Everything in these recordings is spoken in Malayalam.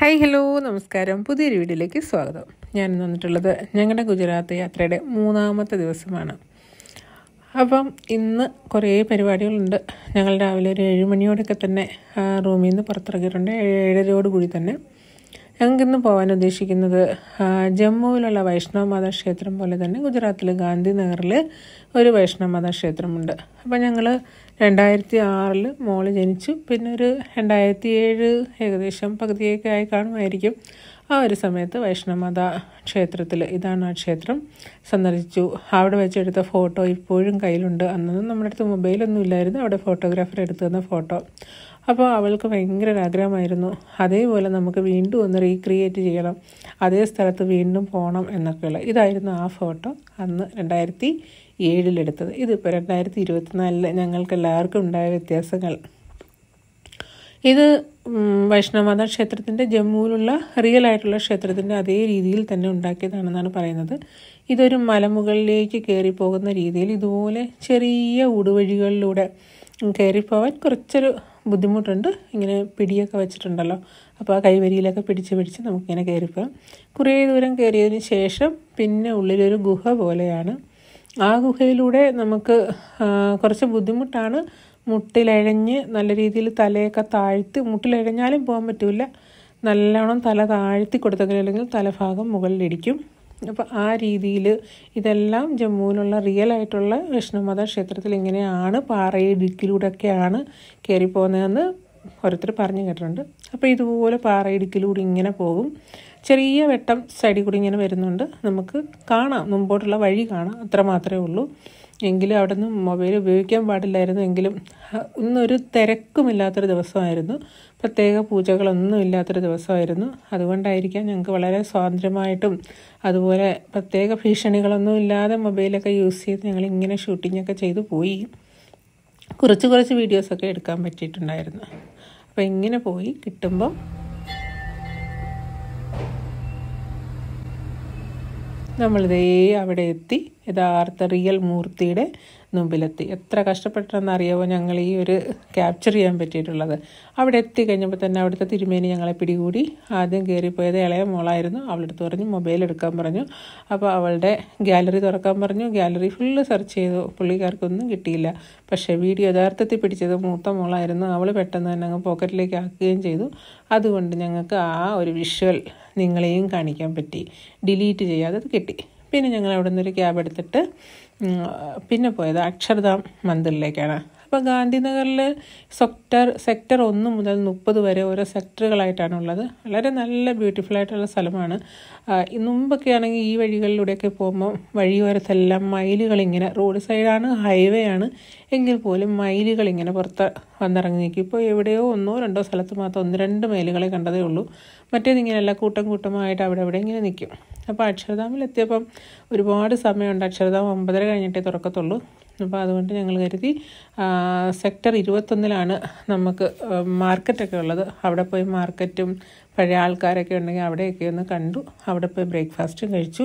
ഹായ് ഹലോ നമസ്കാരം പുതിയൊരു വീഡിയോയിലേക്ക് സ്വാഗതം ഞാൻ ഇന്ന് വന്നിട്ടുള്ളത് ഞങ്ങളുടെ ഗുജറാത്ത് യാത്രയുടെ മൂന്നാമത്തെ ദിവസമാണ് അപ്പം ഇന്ന് കുറേ പരിപാടികളുണ്ട് ഞങ്ങൾ രാവിലെ ഒരു ഏഴ് മണിയോടൊക്കെ തന്നെ ആ, റൂമിൽ നിന്ന് പുറത്തിറങ്ങിയിട്ടുണ്ട് ഏഴരയോട് കൂടി തന്നെ ഞങ്ങൾക്കിന്ന് പോകാൻ ഉദ്ദേശിക്കുന്നത് ആ, ജമ്മുവിലുള്ള വൈഷ്ണവ മാതാ ക്ഷേത്രം പോലെ തന്നെ ഗുജറാത്തിൽ ഗാന്ധിനഗറിൽ ഒരു വൈഷ്ണവ മാതാ ക്ഷേത്രമുണ്ട് അപ്പോൾ ഞങ്ങൾ രണ്ടായിരത്തി ആറിൽ മോള് ജനിച്ചു പിന്നെ ഒരു രണ്ടായിരത്തി ഏഴ് ഏകദേശം പകുതിയൊക്കെ ആയി കാണുമായിരിക്കും ആ ഒരു സമയത്ത് വൈഷ്ണവമാതാ ക്ഷേത്രത്തിൽ ഇതാണ് ആ ക്ഷേത്രം സന്ദർശിച്ചു അവിടെ വെച്ചെടുത്ത ഫോട്ടോ ഇപ്പോഴും കയ്യിലുണ്ട് അന്നൊന്നും നമ്മുടെ അടുത്ത് മൊബൈലൊന്നും ഇല്ലായിരുന്നു അവിടെ ഫോട്ടോഗ്രാഫർ എടുത്തു തന്ന ഫോട്ടോ അപ്പോൾ അവൾക്ക് ഭയങ്കര ഒരു ആഗ്രഹമായിരുന്നു അതേപോലെ നമുക്ക് വീണ്ടും ഒന്ന് റീക്രിയേറ്റ് ചെയ്യണം അതേ സ്ഥലത്ത് വീണ്ടും പോകണം എന്നൊക്കെയുള്ള ഇതായിരുന്നു ആ ഫോട്ടോ അന്ന് രണ്ടായിരത്തി ഏഴിലെടുത്തത് ഇതിപ്പോൾ രണ്ടായിരത്തി ഇരുപത്തിനാലില് ഞങ്ങൾക്ക് എല്ലാവർക്കും ഉണ്ടായ വ്യത്യാസങ്ങൾ ഇത് ഉം, വൈഷ്ണവമാതാ ക്ഷേത്രത്തിൻ്റെ ജമ്മുവിലുള്ള റിയൽ ആയിട്ടുള്ള ക്ഷേത്രത്തിൻ്റെ അതേ രീതിയിൽ തന്നെ ഉണ്ടാക്കിയതാണെന്നാണ് പറയുന്നത് ഇതൊരു മലമുകളിലേക്ക് കയറി പോകുന്ന രീതിയിൽ ഇതുപോലെ ചെറിയ ഉടുവഴികളിലൂടെ കയറിപ്പോവാൻ കുറച്ചൊരു ബുദ്ധിമുട്ടുണ്ട് ഇങ്ങനെ പിടിയൊക്കെ വെച്ചിട്ടുണ്ടല്ലോ അപ്പോൾ ആ കൈവരിയിലൊക്കെ പിടിച്ച് പിടിച്ച് നമുക്കിങ്ങനെ കയറിപ്പോകാം കുറേ ദൂരം കയറിയതിന് ശേഷം പിന്നെ ഉള്ളിലൊരു ഗുഹ പോലെയാണ് ആ ഗുഹയിലൂടെ നമുക്ക് ആ, കുറച്ച് ബുദ്ധിമുട്ടാണ് മുട്ടിലഴഞ്ഞ് നല്ല രീതിയിൽ തലയൊക്കെ താഴ്ത്തി മുട്ടിലഴഞ്ഞാലും പോകാൻ പറ്റില്ല നല്ലോണം തല താഴ്ത്തി കൊടുത്തെങ്കിൽ അല്ലെങ്കിൽ തലഭാഗം മുകളിലിടിക്കും അപ്പോൾ ആ രീതിയിൽ ഇതെല്ലാം ജമ്മുവിലുള്ള റിയൽ ആയിട്ടുള്ള വിഷ്ണുമാതാ ക്ഷേത്രത്തിൽ ഇങ്ങനെയാണ് പാറയിടുക്കിലൂടെയൊക്കെയാണ് കയറി പോകുന്നതെന്ന് ഓരോരുത്തർ പറഞ്ഞു കേട്ടിട്ടുണ്ട് അപ്പോൾ ഇതുപോലെ പാറയിടുക്കിലൂടെ ഇങ്ങനെ പോകും ചെറിയ വെട്ടം സൈഡിൽ കൂടി ഇങ്ങനെ വരുന്നുണ്ട് നമുക്ക് കാണാം മുമ്പോട്ടുള്ള വഴി കാണാം അത്ര മാത്രമേ ഉള്ളൂ എങ്കിലും അവിടെ നിന്ന് മൊബൈൽ ഉപയോഗിക്കാൻ പാടില്ലായിരുന്നു എങ്കിലും അഹ്, ഇന്നൊരു തിരക്കുമില്ലാത്തൊരു ദിവസമായിരുന്നു പ്രത്യേക പൂജകളൊന്നും ഇല്ലാത്തൊരു ദിവസമായിരുന്നു അതുകൊണ്ടായിരിക്കാം ഞങ്ങൾക്ക് വളരെ സ്വാതന്ത്ര്യമായിട്ടും അതുപോലെ പ്രത്യേക ഭീഷണികളൊന്നും ഇല്ലാതെ മൊബൈലൊക്കെ യൂസ് ചെയ്ത് ഞങ്ങൾ ഇങ്ങനെ ഷൂട്ടിങ്ങൊക്കെ ചെയ്തു പോയി കുറച്ച് കുറച്ച് വീഡിയോസൊക്കെ എടുക്കാൻ പറ്റിയിട്ടുണ്ടായിരുന്നു അപ്പോൾ ഇങ്ങനെ പോയി കിട്ടുമ്പോൾ നമ്മളിതേ അവിടെ എത്തി യഥാർത്ഥ റിയൽ മൂർത്തിയുടെ മുമ്പിലെത്തി എത്ര കഷ്ടപ്പെട്ടെന്നറിയാമോ ഞങ്ങൾ ഈ ഒരു ക്യാപ്ചർ ചെയ്യാൻ പറ്റിയിട്ടുള്ളത് അവിടെ എത്തി കഴിഞ്ഞപ്പോൾ തന്നെ അവിടുത്തെ തിരുമേനി ഞങ്ങളെ പിടികൂടി ആദ്യം കയറിപ്പോയത് ഇളയ മോളായിരുന്നു അവളുടെ അടുത്ത് പറഞ്ഞു മൊബൈൽ എടുക്കാൻ പറഞ്ഞു അപ്പോൾ അവളുടെ ഗാലറി തുറക്കാൻ പറഞ്ഞു ഗാലറി ഫുള്ള് സെർച്ച് ചെയ്തു പുള്ളിക്കാർക്കൊന്നും കിട്ടിയില്ല പക്ഷേ വീഡിയോ യഥാർത്ഥത്തിൽ പിടിച്ചത് മൂത്ത മോളായിരുന്നു അവൾ പെട്ടെന്ന് തന്നെ അങ്ങ് പോക്കറ്റിലേക്ക് ആക്കുകയും ചെയ്തു അതുകൊണ്ട് ഞങ്ങൾക്ക് ആ ഒരു വിഷ്വൽ നിങ്ങളെയും കാണിക്കാൻ പറ്റി ഡിലീറ്റ് ചെയ്യാതെ അത് കിട്ടി പിന്നെ ഞങ്ങൾ അവിടെ നിന്നൊരു ക്യാബ് എടുത്തിട്ട് ഉം, പിന്നെ പോയത് അക്ഷർധാം മന്ദിറിലേക്കാണ് അപ്പോൾ ഗാന്ധിനഗറിൽ സെക്ടർ സെക്ടർ ഒന്ന് മുതൽ മുപ്പത് വരെ ഓരോ സെക്ടറുകളായിട്ടാണ് ഉള്ളത് വളരെ നല്ല ബ്യൂട്ടിഫുൾ ആയിട്ടുള്ള സ്ഥലമാണ് ആ, ഈ മുമ്പൊക്കെ ആണെങ്കിൽ ഈ വഴികളിലൂടെയൊക്കെ പോകുമ്പോൾ വഴിയോരത്തെല്ലാം മയിലുകൾ ഇങ്ങനെ റോഡ് സൈഡാണ് ഹൈവേ ആണ് എങ്കിൽ പോലും മയിലുകൾ ഇങ്ങനെ പുറത്ത് വന്നിറങ്ങി നിൽക്കും ഇപ്പോൾ എവിടെയോ ഒന്നോ രണ്ടോ സ്ഥലത്ത് മാത്രം ഒന്ന് രണ്ട് മയിലുകളെ കണ്ടതേ ഉള്ളൂ മറ്റേത് ഇങ്ങനെയല്ല കൂട്ടം കൂട്ടമായിട്ട് അവിടെ അവിടെ ഇങ്ങനെ നിൽക്കും അപ്പോൾ അക്ഷരധാമിൽ എത്തിയപ്പം ഒരുപാട് സമയമുണ്ട് അക്ഷരധാം ഒമ്പതര കഴിഞ്ഞിട്ടേ തുറക്കത്തുള്ളൂ അപ്പോൾ അതുകൊണ്ട് ഞങ്ങൾ കരുതി ആ, സെക്ടർ ഇരുപത്തൊന്നിലാണ് നമുക്ക് ആ, മാർക്കറ്റൊക്കെ ഉള്ളത് അവിടെ പോയി മാർക്കറ്റും പഴയ ആൾക്കാരൊക്കെ ഉണ്ടെങ്കിൽ അവിടെയൊക്കെ ഒന്ന് കണ്ടു അവിടെ പോയി ബ്രേക്ക്ഫാസ്റ്റും കഴിച്ചു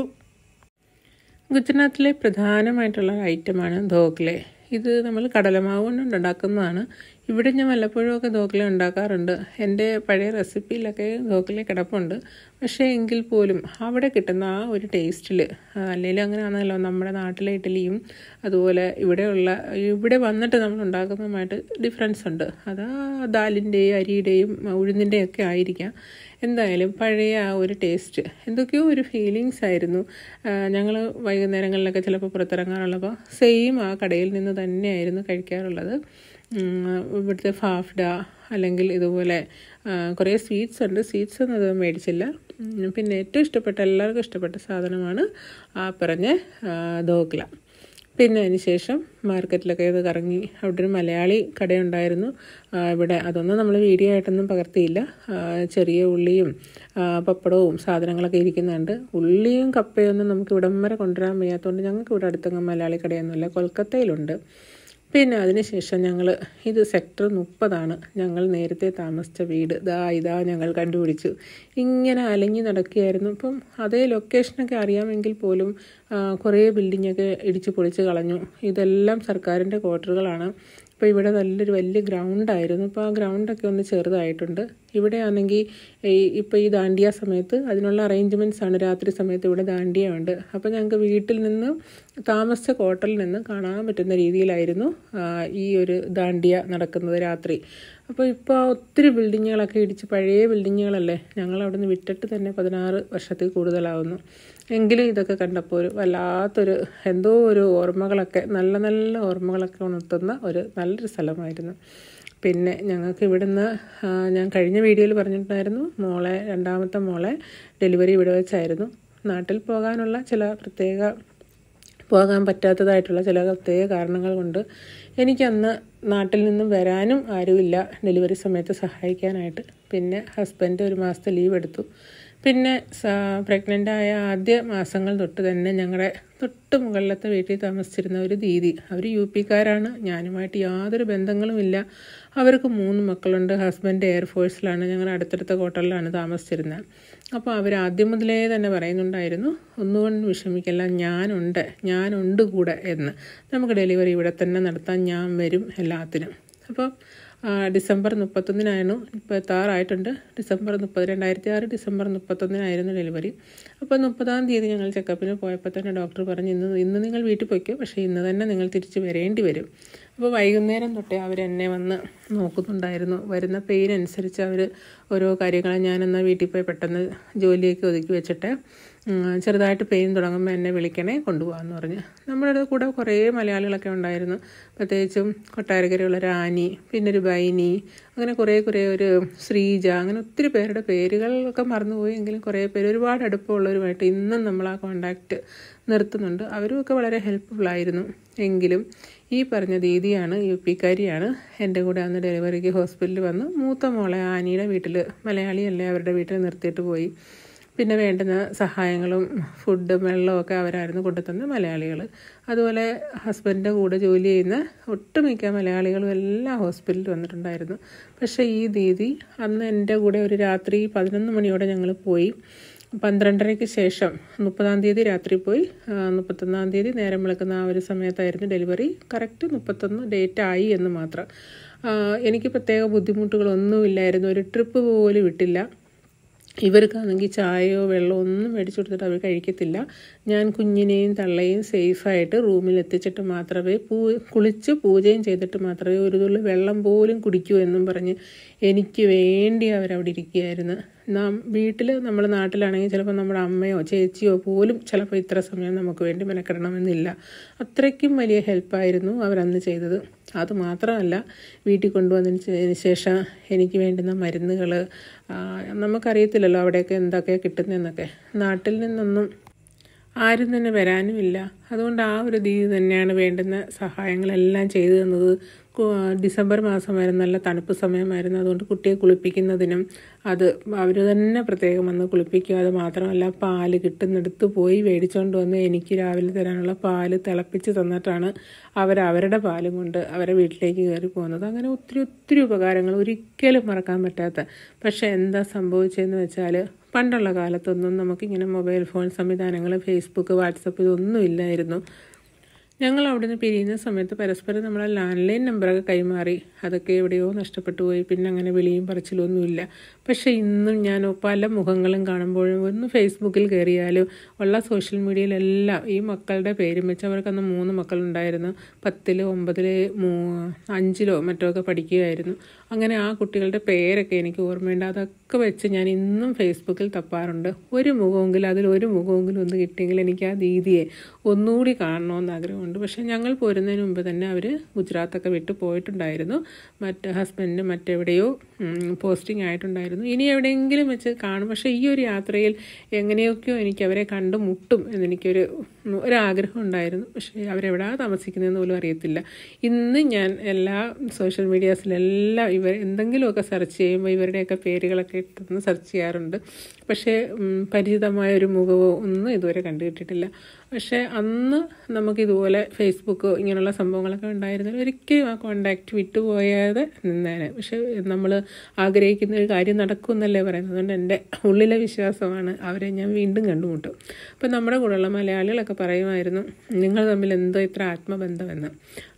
ഗുജറാത്തിലെ പ്രധാനമായിട്ടുള്ള ഐറ്റമാണ് ധോക്ലെ ഇത് നമ്മൾ കടലമാവ് കൊണ്ട് ഉണ്ടാക്കുന്നതാണ് ഇവിടെ ഞാൻ വല്ലപ്പോഴും ഒക്കെ ധോക്ല ഉണ്ടാക്കാറുണ്ട് എൻ്റെ പഴയ റെസിപ്പിയിലൊക്കെ ധോക്ല കിടപ്പുണ്ട് പക്ഷേ എങ്കിൽ പോലും അവിടെ കിട്ടുന്ന ആ ഒരു ടേസ്റ്റിൽ അല്ലെങ്കിൽ അങ്ങനെയാണല്ലോ നമ്മുടെ നാട്ടിലെ ഇഡ്ഡലിയും അതുപോലെ ഇവിടെയുള്ള ഇവിടെ വന്നിട്ട് നമ്മൾ ഉണ്ടാക്കുന്നതുമായിട്ട് ഡിഫറൻസ് ഉണ്ട് അത് ആ ദാലിൻ്റെയും അരിയുടെയും ഉഴുന്നിൻ്റെയും ഒക്കെ ആയിരിക്കാം എന്തായാലും പഴയ ആ ഒരു ടേസ്റ്റ് എന്തൊക്കെയോ ഒരു ഫീലിങ്സ് ആയിരുന്നു ഞങ്ങൾ വൈകുന്നേരങ്ങളിലൊക്കെ ചിലപ്പോൾ പുറത്തിറങ്ങാറുള്ളപ്പോൾ സെയിം ആ കടയിൽ നിന്ന് തന്നെയായിരുന്നു കഴിക്കാറുള്ളത് ഉം, ഇവിടുത്തെ ഫാഫ്ഡ അല്ലെങ്കിൽ ഇതുപോലെ ആ, കുറേ സ്വീറ്റ്സ് ഉണ്ട് സ്വീറ്റ്സ് ഒന്നും അത് മേടിച്ചില്ല ഉം, പിന്നെ ഏറ്റവും ഇഷ്ടപ്പെട്ട എല്ലാവർക്കും ഇഷ്ടപ്പെട്ട സാധനമാണ് ആ പറഞ്ഞ ആ, ധോക്ല പിന്നെ അതിന് ശേഷം മാർക്കറ്റിലൊക്കെ ഇത് കറങ്ങി അവിടെ ഒരു മലയാളി കടയുണ്ടായിരുന്നു ആ, ഇവിടെ അതൊന്നും നമ്മൾ വീഡിയോ ആയിട്ടൊന്നും പകർത്തിയില്ല ആ, ചെറിയ ഉള്ളിയും ആ, പപ്പടവും സാധനങ്ങളൊക്കെ ഇരിക്കുന്നുണ്ട് ഉള്ളിയും കപ്പയൊന്നും നമുക്ക് ഇവിടം വരെ കൊണ്ടുവരാൻ വയ്യാത്തതുകൊണ്ട് ഞങ്ങൾക്ക് ഇവിടെ അടുത്തെങ്ങും മലയാളി കടയൊന്നുമില്ല കൊൽക്കത്തയിലുണ്ട് പിന്നെ അതിനുശേഷം ഞങ്ങൾ ഇത് സെക്ടർ മുപ്പതാണ് ഞങ്ങൾ നേരത്തെ താമസിച്ച വീട് ദാ ഇതാ ഞങ്ങൾ കണ്ടുപിടിച്ചു ഇങ്ങനെ അലഞ്ഞു നടക്കുകയായിരുന്നു ഇപ്പം അതേ ലൊക്കേഷനൊക്കെ അറിയാമെങ്കിൽ പോലും ആ, കുറേ ബിൽഡിങ്ങൊക്കെ ഇടിച്ച് പൊളിച്ച് കളഞ്ഞു ഇതെല്ലാം സർക്കാരിൻ്റെ ക്വാർട്ടറുകളാണ് ഇപ്പോൾ ഇവിടെ നല്ലൊരു വലിയ ഗ്രൗണ്ടായിരുന്നു ഇപ്പോൾ ആ ഗ്രൗണ്ടൊക്കെ ഒന്ന് ചെറുതായിട്ടുണ്ട് ഇവിടെ ആണെങ്കിൽ ഈ ഇപ്പോൾ ഈ ദാണ്ടിയ സമയത്ത് അതിനുള്ള അറേഞ്ച്മെൻറ്റ്സ് ആണ് രാത്രി സമയത്ത് ഇവിടെ ദാണ്ടിയ ഉണ്ട് അപ്പോൾ ഞങ്ങൾക്ക് വീട്ടിൽ നിന്ന് താമസിച്ച ക്വാർട്ടറിൽ നിന്ന് കാണാൻ പറ്റുന്ന രീതിയിലായിരുന്നു ആ, ഈ ഒരു ദാണ്ടിയ നടക്കുന്നത് രാത്രി അപ്പോൾ ഇപ്പോൾ ഒത്തിരി ബിൽഡിങ്ങുകളൊക്കെ ഇടിച്ച് പഴയ ബിൽഡിങ്ങുകളല്ലേ ഞങ്ങൾ അവിടെ നിന്ന് വിട്ടിട്ട് തന്നെ പതിനാറ് വർഷത്തിൽ കൂടുതലാവുന്നു എങ്കിലും ഇതൊക്കെ കണ്ടപ്പോൾ ഒരു വല്ലാത്തൊരു എന്തോ ഒരു ഓർമ്മകളൊക്കെ നല്ല നല്ല ഓർമ്മകളൊക്കെ ഉണർത്തുന്ന ഒരു നല്ലൊരു സ്ഥലമായിരുന്നു പിന്നെ ഞങ്ങൾക്ക് ഇവിടുന്ന് ആ, ഞാൻ കഴിഞ്ഞ വീഡിയോയിൽ പറഞ്ഞിട്ടുണ്ടായിരുന്നു മോളെ രണ്ടാമത്തെ മോളെ ഡെലിവറി ഇവിടെ വെച്ചായിരുന്നു നാട്ടിൽ പോകാനുള്ള ചില പ്രത്യേക പോകാൻ പറ്റാത്തതായിട്ടുള്ള ചില പ്രത്യേക കാരണങ്ങൾ കൊണ്ട് എനിക്കന്ന് നാട്ടിൽ നിന്നും വരാനും ആരുമില്ല ഡെലിവറി സമയത്ത് സഹായിക്കാനായിട്ട് പിന്നെ ഹസ്ബൻഡ് ഒരു മാസത്തെ ലീവ് എടുത്തു പിന്നെ പ്രഗ്നൻ്റ് ആയ ആദ്യ മാസങ്ങൾ തൊട്ട് തന്നെ ഞങ്ങളുടെ തൊട്ട് മുകളിലത്തെ വീട്ടിൽ താമസിച്ചിരുന്ന ഒരു ദീദി അവർ യു പിക്കാരാണ് ഞാനുമായിട്ട് യാതൊരു ബന്ധങ്ങളുമില്ല അവർക്ക് മൂന്ന് മക്കളുണ്ട് ഹസ്ബൻഡ് എയർഫോഴ്സിലാണ് ഞങ്ങൾ അടുത്തടുത്ത ക്വാർട്ടറിലാണ് താമസിച്ചിരുന്നത് അപ്പോൾ അവർ ആദ്യം മുതലേ തന്നെ പറയുന്നുണ്ടായിരുന്നു ഒന്നുകൊണ്ട് വിഷമിക്കല്ല ഞാനുണ്ട് ഞാനുണ്ട് കൂടെ എന്ന് നമുക്ക് ഡെലിവറി ഇവിടെ തന്നെ നടത്താൻ ഞാൻ വരും എല്ലാത്തിനും അപ്പോൾ ആ, ഡിസംബർ മുപ്പത്തൊന്നിനായിരുന്നു ഇപ്പോൾ എത്താറായിട്ടുണ്ട് ഡിസംബർ മുപ്പത് രണ്ടായിരത്തി ആറ് ഡിസംബർ മുപ്പത്തൊന്നിനായിരുന്നു ഡെലിവറി അപ്പോൾ മുപ്പതാം തീയതി ഞങ്ങൾ ചെക്കപ്പിന് പോയപ്പോൾ തന്നെ ഡോക്ടർ പറഞ്ഞു ഇന്ന് ഇന്ന് നിങ്ങൾ വീട്ടിൽ പോയിക്കോ പക്ഷേ ഇന്ന് തന്നെ നിങ്ങൾ തിരിച്ച് വരേണ്ടി വരും അപ്പോൾ വൈകുന്നേരം തൊട്ടേ അവരെന്നെ വന്ന് നോക്കുന്നുണ്ടായിരുന്നു വരുന്ന പെയിൻ അനുസരിച്ച് അവർ ഓരോ കാര്യങ്ങൾ ഞാനെന്നാൽ വീട്ടിൽ പോയി പെട്ടെന്ന് ജോലിയൊക്കെ ഒതുക്കി വെച്ചിട്ട് ഉം, ചെറുതായിട്ട് പെയിൻ തുടങ്ങുമ്പോൾ എന്നെ വിളിക്കണേ കൊണ്ടുപോകാമെന്ന് പറഞ്ഞ് നമ്മുടെ കൂടെ കുറേ മലയാളികളൊക്കെ ഉണ്ടായിരുന്നു പ്രത്യേകിച്ചും കൊട്ടാരക്കരയുള്ള റാനി പിന്നെ ഒരു ബൈനി അങ്ങനെ കുറേ കുറേ ഒരു ശ്രീജ അങ്ങനെ ഒത്തിരി പേരുടെ പേരുകളൊക്കെ മറന്നുപോയി എങ്കിലും കുറേ പേര് ഒരുപാട് അടുപ്പമുള്ളവരുമായിട്ട് ഇന്നും നമ്മൾ ആ കോണ്ടാക്റ്റ് നിർത്തുന്നുണ്ട് അവരുമൊക്കെ വളരെ ഹെൽപ്ഫുൾ ആയിരുന്നു എങ്കിലും ഈ പറഞ്ഞ ദീദിയാണ് യു പിക്കാരിയാണ് എൻ്റെ കൂടെ അന്ന് ഡെലിവറിക്ക് ഹോസ്പിറ്റലിൽ വന്ന് മൂത്ത മോളെ ആനിയുടെ വീട്ടിൽ മലയാളിയല്ലേ അവരുടെ വീട്ടിൽ നിർത്തിയിട്ട് പോയി പിന്നെ വേണ്ടുന്ന സഹായങ്ങളും ഫുഡും വെള്ളവും ഒക്കെ അവരായിരുന്നു കൊണ്ടുതന്ന മലയാളികൾ അതുപോലെ ഹസ്ബൻഡിൻ്റെ കൂടെ ജോലി ചെയ്യുന്ന ഒട്ടുമിക്ക മലയാളികളും എല്ലാം ഹോസ്പിറ്റലിൽ വന്നിട്ടുണ്ടായിരുന്നു പക്ഷേ ഈ ദീദി അന്ന് എൻ്റെ കൂടെ ഒരു രാത്രി പതിനൊന്ന് മണിയോടെ ഞങ്ങൾ പോയി പന്ത്രണ്ടരയ്ക്ക് ശേഷം മുപ്പതാം തീയതി രാത്രി പോയി ആ, മുപ്പത്തൊന്നാം തീയതി നേരം വിളക്കുന്ന ആ ഒരു സമയത്തായിരുന്നു ഡെലിവറി കറക്റ്റ് മുപ്പത്തൊന്ന് ഡേറ്റ് ആയി എന്ന് മാത്രം ആ, എനിക്ക് പ്രത്യേക ബുദ്ധിമുട്ടുകളൊന്നുമില്ലായിരുന്നു ഒരു ട്രിപ്പ് പോലും വിട്ടില്ല ഇവർക്കാണെങ്കിൽ ചായയോ വെള്ളമോ ഒന്നും മേടിച്ചു കൊടുത്തിട്ട് അവർ കഴിക്കത്തില്ല ഞാൻ കുഞ്ഞിനെയും തള്ളയും സേഫായിട്ട് റൂമിൽ എത്തിച്ചിട്ട് മാത്രമേ പൂ കുളിച്ച് പൂജയും ചെയ്തിട്ട് മാത്രമേ ഒരു തുള്ളി വെള്ളം പോലും കുടിക്കൂ എന്നും പറഞ്ഞ് എനിക്ക് വേണ്ടി അവരവിടെ ഇരിക്കുകയായിരുന്നു നാം വീട്ടിൽ നമ്മൾ നാട്ടിലാണെങ്കിൽ ചിലപ്പോൾ നമ്മുടെ അമ്മയോ ചേച്ചിയോ പോലും ചിലപ്പോൾ ഇത്ര സമയം നമുക്ക് വേണ്ടി മെനക്കെടണമെന്നില്ല അത്രയ്ക്കും വലിയ ഹെൽപ്പായിരുന്നു അവരന്ന് ചെയ്തത് അത് മാത്രമല്ല വീട്ടിൽ കൊണ്ടുവന്നതിന് ശേഷം എനിക്ക് വേണ്ടുന്ന മരുന്നുകൾ നമുക്കറിയത്തില്ലല്ലോ അവിടെയൊക്കെ എന്തൊക്കെയാണ് കിട്ടുന്നതെന്നൊക്കെ നാട്ടിൽ നിന്നൊന്നും ആരും തന്നെ വരാനുമില്ല അതുകൊണ്ട് ആ ഒരു രീതി തന്നെയാണ് വേണ്ടുന്ന സഹായങ്ങളെല്ലാം ചെയ്തു തന്നത് കു- ഡിസംബർ മാസമായിരുന്നു നല്ല തണുപ്പ് സമയമായിരുന്നു അതുകൊണ്ട് കുട്ടിയെ കുളിപ്പിക്കുന്നതിനും അത് അവർ തന്നെ പ്രത്യേകം വന്ന് കുളിപ്പിക്കുക അത് മാത്രമല്ല പാല് കിട്ടുന്നിടത്ത് പോയി മേടിച്ചുകൊണ്ട് വന്ന് എനിക്ക് രാവിലെ തരാനുള്ള പാല് തിളപ്പിച്ച് തന്നിട്ടാണ് അവർ അവരുടെ പാലും കൊണ്ട് അവരെ വീട്ടിലേക്ക് കയറി പോകുന്നത് അങ്ങനെ ഒത്തിരി ഒത്തിരി ഉപകാരങ്ങൾ ഒരിക്കലും മറക്കാൻ പറ്റാത്ത പക്ഷേ എന്താ സംഭവിച്ചതെന്ന് വെച്ചാൽ പണ്ടുള്ള കാലത്തൊന്നും നമുക്കിങ്ങനെ മൊബൈൽ ഫോൺ സംവിധാനങ്ങൾ ഫേസ്ബുക്ക് വാട്സപ്പ് ഇതൊന്നും ഇല്ലായിരുന്നു ഞങ്ങൾ അവിടുന്ന് പിരിയുന്ന സമയത്ത് പരസ്പരം നമ്മളെ ലാൻഡ് ലൈൻ നമ്പറൊക്കെ കൈമാറി അതൊക്കെ എവിടെയോ നഷ്ടപ്പെട്ടു പോയി പിന്നെ അങ്ങനെ വിളിയും പറച്ചിലും ഒന്നുമില്ല പക്ഷേ ഇന്നും ഞാൻ പല മുഖങ്ങളും കാണുമ്പോഴും ഒന്ന് ഫേസ്ബുക്കിൽ കയറിയാലും ഉള്ള സോഷ്യൽ മീഡിയയിലെല്ലാം ഈ മക്കളുടെ പേരും വെച്ച് അവർക്കന്ന് മൂന്ന് മക്കളുണ്ടായിരുന്നു പത്തിലോ ഒമ്പതിലോ മൂ അഞ്ചിലോ മറ്റോ ഒക്കെ പഠിക്കുകയായിരുന്നു അങ്ങനെ ആ കുട്ടികളുടെ പേരൊക്കെ എനിക്ക് ഓർമ്മയുണ്ട് അതൊക്കെ വെച്ച് ഞാൻ ഇന്നും ഫേസ്ബുക്കിൽ തപ്പാറുണ്ട് ഒരു മുഖമെങ്കിലും അതിൽ ഒരു മുഖമെങ്കിലും ഒന്ന് കിട്ടിയെങ്കിൽ എനിക്ക് ആ ദീദിയെ ഒന്നുകൂടി കാണണമെന്ന് ആഗ്രഹമുണ്ട് പക്ഷേ ഞങ്ങൾ പോരുന്നതിന് മുമ്പ് തന്നെ അവർ ഗുജറാത്തൊക്കെ വിട്ട് പോയിട്ടുണ്ടായിരുന്നു മറ്റ് ഹസ്ബൻഡ് മറ്റെവിടെയോ പോസ്റ്റിംഗ് ആയിട്ടുണ്ടായിരുന്നു ഇനി എവിടെയെങ്കിലും വെച്ച് കാണും പക്ഷേ ഈ ഒരു യാത്രയിൽ എങ്ങനെയൊക്കെയോ എനിക്ക് അവരെ കണ്ടു മുട്ടും എന്നെനിക്കൊരു ഒരാഗ്രഹം ഉണ്ടായിരുന്നു പക്ഷേ അവരെവിടാ താമസിക്കുന്നതെന്ന് പോലും അറിയത്തില്ല ഇന്ന് ഞാൻ എല്ലാ സോഷ്യൽ മീഡിയാസിലെല്ലാം ഇവർ എന്തെങ്കിലുമൊക്കെ സെർച്ച് ചെയ്യുമ്പോൾ ഇവരുടെയൊക്കെ പേരുകളൊക്കെ ഇട്ടൊന്ന് സെർച്ച് ചെയ്യാറുണ്ട് പക്ഷേ ഉം, പരിചിതമായ ഒരു മുഖമോ ഒന്നും ഇതുവരെ കണ്ടുകിട്ടിട്ടില്ല പക്ഷേ അന്ന് നമുക്കിതുപോലെ ഫേസ്ബുക്കോ ഇങ്ങനെയുള്ള സംഭവങ്ങളൊക്കെ ഉണ്ടായിരുന്നെങ്കിൽ ഒരിക്കലും ആ കോണ്ടാക്റ്റ് വിട്ടുപോയാതെ നിന്നേനെ പക്ഷേ നമ്മൾ ആഗ്രഹിക്കുന്ന ഒരു കാര്യം നടക്കുമെന്നല്ലേ പറയുന്നത് അതുകൊണ്ട് എൻ്റെ ഉള്ളിലെ വിശ്വാസമാണ് അവരെ ഞാൻ വീണ്ടും കണ്ടുമുട്ടും അപ്പം നമ്മുടെ കൂടെയുള്ള മലയാളികളൊക്കെ പറയുമായിരുന്നു നിങ്ങൾ തമ്മിൽ എന്തോ ഇത്ര ആത്മബന്ധമെന്ന്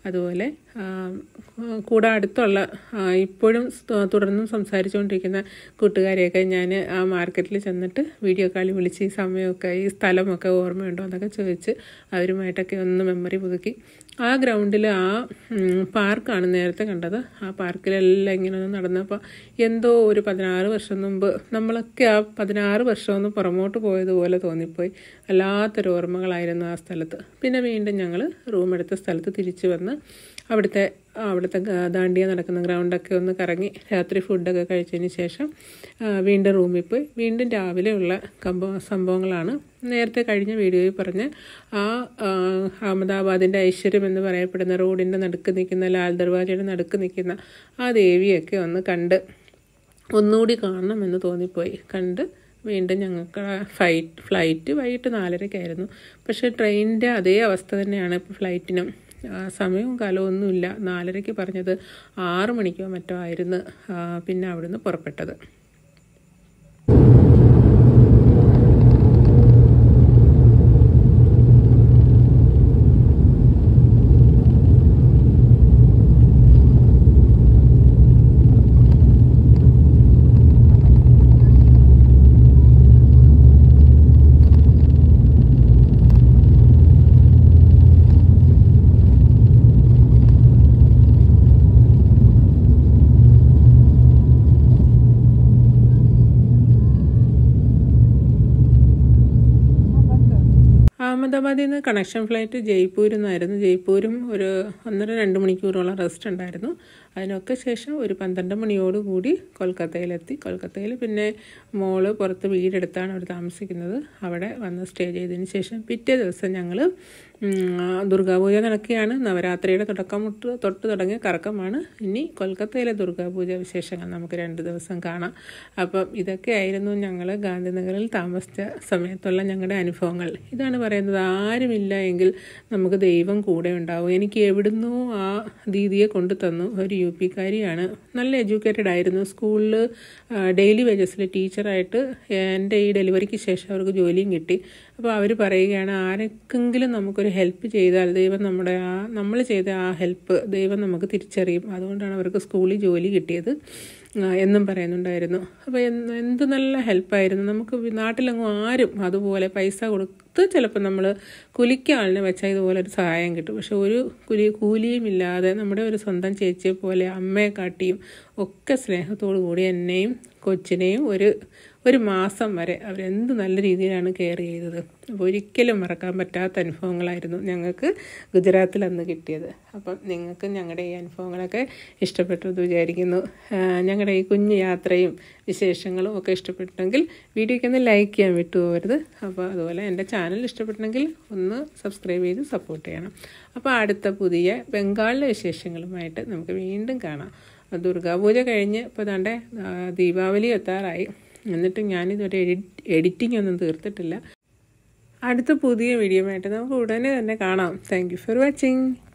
അതുപോലെ ആ, കൂടെ അടുത്തുള്ള ആ, ഇപ്പോഴും ത- തുടർന്നും സംസാരിച്ചുകൊണ്ടിരിക്കുന്ന കൂട്ടുകാരെയൊക്കെ ഞാൻ ആ മാർക്കറ്റിൽ ചെന്നിട്ട് വീഡിയോ കാളിൽ വിളിച്ച് ഈ സമയമൊക്കെ ഈ സ്ഥലമൊക്കെ ഓർമ്മയുണ്ടോ എന്നൊക്കെ ചോദിച്ച് അവരുമായിട്ടൊക്കെ ഒന്ന് മെമ്മറി പുതുക്കി ആ ഗ്രൗണ്ടിൽ ആ ഉം, പാർക്കാണ് നേരത്തെ കണ്ടത് ആ പാർക്കിലെല്ലാം ഇങ്ങനെ ഒന്ന് നടന്നപ്പോൾ എന്തോ ഒരു പതിനാറ് വർഷം മുമ്പ് നമ്മളൊക്കെ ആ പതിനാറ് വർഷം ഒന്ന് പുറമോട്ട് പോയതുപോലെ തോന്നിപ്പോയി വല്ലാത്തൊരു ഓർമ്മകളായിരുന്നു ആ സ്ഥലത്ത് പിന്നെ വീണ്ടും ഞങ്ങൾ റൂം എടുത്ത സ്ഥലത്ത് തിരിച്ചു വന്ന് അവിടുത്തെ അവിടുത്തെ ഗ- ദാണ്ടിയ നടക്കുന്ന ഗ്രൗണ്ടൊക്കെ ഒന്ന് കറങ്ങി രാത്രി ഫുഡൊക്കെ കഴിച്ചതിന് ശേഷം ആ, വീണ്ടും റൂമിൽ പോയി വീണ്ടും രാവിലെയുള്ള കമ്പ സംഭവങ്ങളാണ് നേരത്തെ കഴിഞ്ഞ വീഡിയോയിൽ പറഞ്ഞ ആ ആ, അഹമ്മദാബാദിൻ്റെ ഐശ്വര്യം എന്ന് പറയപ്പെടുന്ന റോഡിൻ്റെ നടുക്ക് നിൽക്കുന്ന ലാൽ ദർവാജയുടെ നടുക്ക് നിൽക്കുന്ന ആ ദേവിയൊക്കെ ഒന്ന് കണ്ട് ഒന്നുകൂടി കാണണമെന്ന് തോന്നിപ്പോയി കണ്ട് വീണ്ടും ഞങ്ങൾക്ക് ഫ്ലൈറ്റ് ഫ്ലൈറ്റ് വൈകിട്ട് നാലരയ്ക്കായിരുന്നു പക്ഷേ ട്രെയിനിൻ്റെ അതേ അവസ്ഥ തന്നെയാണ് ഇപ്പോൾ ഫ്ലൈറ്റിനും ആ, സമയവും കാലവും ഒന്നുമില്ല നാലരയ്ക്ക് പറഞ്ഞത് ആറ് മണിക്കോ മറ്റോ ആയിരുന്നു ആ, പിന്നെ അവിടുന്ന് പുറപ്പെട്ടത് അഹമ്മദാബാദിൽ നിന്ന് കണക്ഷൻ ഫ്ലൈറ്റ് ജയ്പൂരിൽ നിന്നായിരുന്നു ജയ്പൂരും ഒരു ഒന്നര രണ്ട് മണിക്കൂറോളം റെസ്റ്റ് ഉണ്ടായിരുന്നു അതിനൊക്കെ ശേഷം ഒരു പന്ത്രണ്ട് മണിയോടുകൂടി കൊൽക്കത്തയിലെത്തി കൊൽക്കത്തയിൽ പിന്നെ മോള് പുറത്ത് വീടെടുത്താണ് അവർ താമസിക്കുന്നത് അവിടെ വന്ന് സ്റ്റേ ചെയ്തതിന് ശേഷം പിറ്റേ ദിവസം ഞങ്ങൾ ദുർഗാപൂജ നടക്കുകയാണ് നവരാത്രിയുടെ തുടക്കം മുട്ട് തൊട്ട് തുടങ്ങിയ കറക്കമാണ് ഇനി കൊൽക്കത്തയിലെ ദുർഗാപൂജ വിശേഷങ്ങൾ നമുക്ക് രണ്ട് ദിവസം കാണാം അപ്പം ഇതൊക്കെയായിരുന്നു ഞങ്ങൾ ഗാന്ധിനഗറിൽ താമസിച്ച സമയത്തുള്ള ഞങ്ങളുടെ അനുഭവങ്ങൾ ഇതാണ് പറയുന്നത് ആരുമില്ല എങ്കിൽ നമുക്ക് ദൈവം കൂടെ ഉണ്ടാവും എനിക്ക് എവിടുന്നോ ആ ദീദിയെ കൊണ്ടു തന്നു ഒരു യു പിക്കാരിയാണ് നല്ല എഡ്യൂക്കേറ്റഡ് ആയിരുന്നു സ്കൂളിൽ ഡെയിലി വേജസിൽ ടീച്ചറായിട്ട് എൻ്റെ ഈ ഡെലിവറിക്ക് ശേഷം അവർക്ക് ജോലിയും കിട്ടി അപ്പോൾ അവർ പറയുകയാണ് ആരെക്കെങ്കിലും നമുക്കൊരു ഹെൽപ്പ് ചെയ്താൽ ദൈവം നമ്മുടെ ആ നമ്മൾ ചെയ്ത ആ ഹെൽപ്പ് ദൈവം നമുക്ക് തിരിച്ചറിയും അതുകൊണ്ടാണ് അവർക്ക് സ്കൂളിൽ ജോലി കിട്ടിയത് ആ, എന്നും പറയുന്നുണ്ടായിരുന്നു അപ്പോൾ എന്ത് എന്ത് നല്ല ഹെൽപ്പായിരുന്നു നമുക്ക് വി- നാട്ടിലെങ്ങും ആരും അതുപോലെ പൈസ കൊടുത്ത് ചിലപ്പോൾ നമ്മൾ കുലിക്ക ആളിനെ വെച്ചാൽ ഇതുപോലെ ഒരു സഹായം കിട്ടും പക്ഷെ ഒരു കുലി കൂലിയും ഇല്ലാതെ നമ്മുടെ ഒരു സ്വന്തം ചേച്ചിയെ പോലെ അമ്മയെ കാട്ടിയും ഒക്കെ സ്നേഹത്തോടു കൂടി എന്നെയും കൊച്ചിനെയും ഒരു ഒരു മാസം വരെ അവരെന്ത് നല്ല രീതിയിലാണ് കെയർ ചെയ്തത് അപ്പോൾ ഒരിക്കലും മറക്കാൻ പറ്റാത്ത അനുഭവങ്ങളായിരുന്നു ഞങ്ങൾക്ക് ഗുജറാത്തിൽ അന്ന് കിട്ടിയത് അപ്പം നിങ്ങൾക്ക് ഞങ്ങളുടെ ഈ അനുഭവങ്ങളൊക്കെ ഇഷ്ടപ്പെട്ടു എന്ന് വിചാരിക്കുന്നു ആ, ഞങ്ങളുടെ ഈ കുഞ്ഞു യാത്രയും വിശേഷങ്ങളും ഒക്കെ ഇഷ്ടപ്പെട്ടെങ്കിൽ വീഡിയോയ്ക്ക് ഒന്ന് ലൈക്ക് ചെയ്യാൻ വിട്ടുപോകരുത് അപ്പോൾ അതുപോലെ എൻ്റെ ചാനൽ ഇഷ്ടപ്പെട്ടെങ്കിൽ ഒന്ന് സബ്സ്ക്രൈബ് ചെയ്ത് സപ്പോർട്ട് ചെയ്യണം അപ്പോൾ അടുത്ത പുതിയ ബംഗാളിലെ വിശേഷങ്ങളുമായിട്ട് നമുക്ക് വീണ്ടും കാണാം ദുർഗാപൂജ കഴിഞ്ഞ് ഇപ്പോൾ ദാണ്ടെ ആ, ദീപാവലി എത്താറായി എന്നിട്ട് ഞാനിതൊരു എഡിറ്റ് എഡിറ്റിംഗ് ഒന്നും തീർത്തിട്ടില്ല അടുത്ത പുതിയ വീഡിയോ ആയിട്ട് നമുക്ക് ഉടനെ തന്നെ കാണാം താങ്ക് യു ഫോർ വാച്ചിങ്